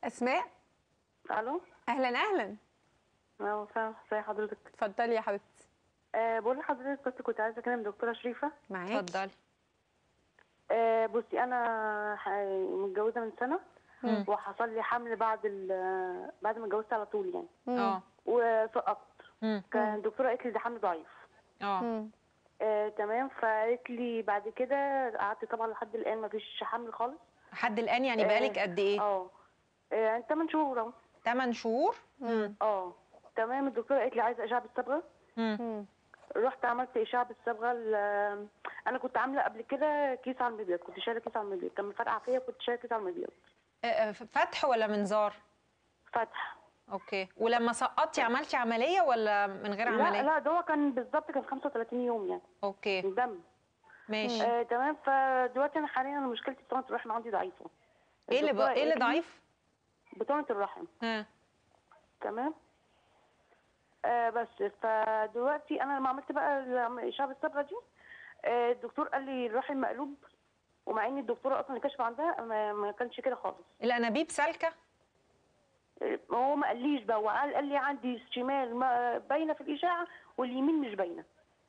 اسماء الو اهلا اهلا اهلا وسهلا ازي حضرتك اتفضلي يا حبيبتي أه بقول لحضرتك بس كنت عايزه اكلم دكتوره شريفه معاكي اتفضلي أه بصي انا ح- متجوزه من سنه مم. وحصل لي حمل بعد ال- بعد ما اتجوزت على طول يعني اه وسقطت مم. كان الدكتوره قالت لي ده حمل ضعيف اه مم. أه تمام فقالت لي بعد كده قعدت طبعا لحد الان ما فيش حمل خالص لحد الان يعني بقالك قد ايه اه آه، 8 شهور اهو 8 شهور مم. اه تمام الدكتوره قالت لي عايزه اشعه بالصبغه مم. مم. رحت عملت اشعه بالصبغه ال- انا كنت عامله قبل كده كيس على المبيض كنت شايله كيس على المبيض كان مفرقع فيا كنت شايله كيس على المبيض آه، آه، فتح ولا منظار فتح اوكي ولما سقطتي عملتي عمليه ولا من غير لا عمليه لا ده هو كان بالظبط كان 35 يوم يعني اوكي دم ماشي آه تمام فدلوقتي انا حاليا انا مشكلتي بطانه الرحم عندي ضعيفه ايه اللي الدكتورة بقى ايه اللي قالت لي ضعيف بطانه الرحم ها تمام آه بس فدلوقتي انا لما عملت بقى الاشعه بالصبغه دي آه الدكتور قال لي الرحم مقلوب ومع ان الدكتوره اصلا اللي كشف عندها ما, ما كانش كده خالص الانابيب سالكه آه، هو ما قاليش بقى وقال قال لي عندي الشمال ما- باينه في الاشاعه واليمين مش باينه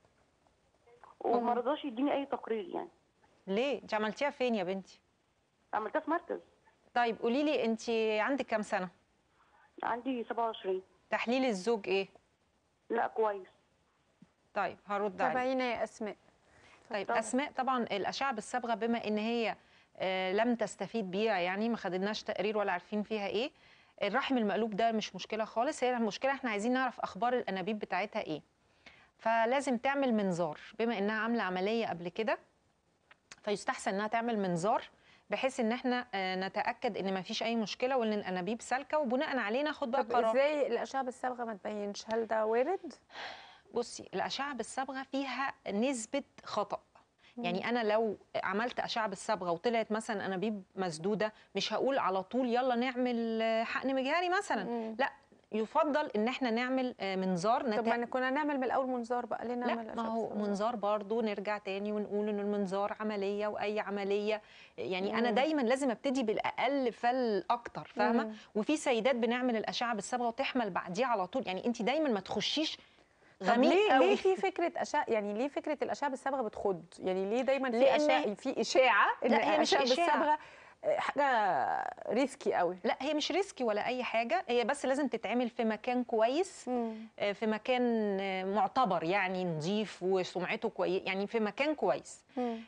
وما رضاش يديني اي تقرير يعني ليه انت عملتيها فين يا بنتي عملتها في مركز طيب قولي لي انت عندك كام سنه عندي 27 تحليل الزوج ايه لا كويس طيب هرد عليك تابعينا يا اسماء طيب طبعا. اسماء طبعا الاشعه بالصبغه بما ان هي آه، لم تستفيد بيها يعني ما خدناش تقرير ولا عارفين فيها ايه الرحم المقلوب ده مش مشكله خالص هي المشكله احنا عايزين نعرف اخبار الانابيب بتاعتها ايه فلازم تعمل منظار بما انها عامله عمليه قبل كده فيستحسن انها تعمل منظار بحيث ان احنا آه، نتاكد ان ما فيش اي مشكله وان الانابيب سالكه وبناء عليه ناخد بقى طب قرار ازاي الاشعه بالصبغه ما تبينش هل ده وارد بصي الأشعة بالصبغة فيها نسبة خطأ يعني أنا لو عملت أشعة بالصبغة وطلعت مثلا أنابيب مسدودة مش هقول على طول يلا نعمل آه، حقن مجهري مثلا مم. لا يفضل إن احنا نعمل آه، منظار طب نتا... ما كنا نعمل من الاول منظار بقى ليه نعمل لا ما أشعة هو بالصبغة؟ منظار برضو نرجع تاني ونقول ان المنظار عمليه واي عمليه يعني انا مم. دايما لازم ابتدي بالاقل فالاكتر فاهمه مم. وفي سيدات بنعمل الاشعه بالصبغه وتحمل بعديه على طول يعني انت دايما ما تخشيش طب غميق ليه قوي ليه في فكره اشعه يعني ليه فكره الاشعه بالصبغه بتخض يعني ليه دايما في لأن- اشعه في اشاعه ان لا، هي مش الاشعه إشاعة. بالصبغه آه، حاجه ريسكي قوي لا هي مش ريسكي ولا اي حاجه هي بس لازم تتعمل في مكان كويس آه، في مكان آه، معتبر يعني نظيف وسمعته كويس يعني في مكان كويس مم.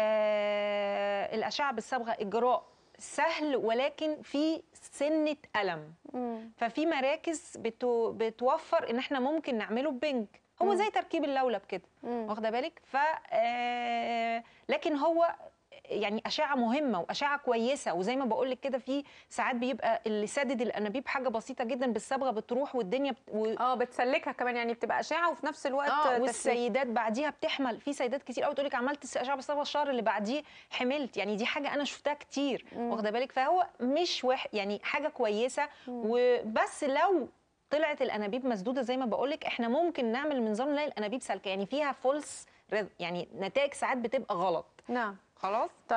آه، الاشعه بالصبغه اجراء سهل ولكن في سنه الم مم. ففي مراكز بتو بتوفر ان احنا ممكن نعمله ببنج هو زي تركيب اللولب كده مم. واخده بالك ف آه، لكن هو يعني اشعه مهمه واشعه كويسه وزي ما بقول لك كده في ساعات بيبقى اللي سادد الانابيب حاجه بسيطه جدا بالصبغه بتروح والدنيا بت... و... اه بتسلكها كمان يعني بتبقى اشعه وفي نفس الوقت اه تسليك. والسيدات بعديها بتحمل في سيدات كتير قوي تقول لك عملت اشعه بالصبغه الشهر اللي بعديه حملت يعني دي حاجه انا شفتها كتير واخده بالك فهو مش واحد يعني حاجه كويسه وبس لو طلعت الانابيب مسدوده زي ما بقول لك احنا ممكن نعمل منظار نلاقي الانابيب سالكه يعني فيها فولس يعني نتائج ساعات بتبقى غلط نعم خلاص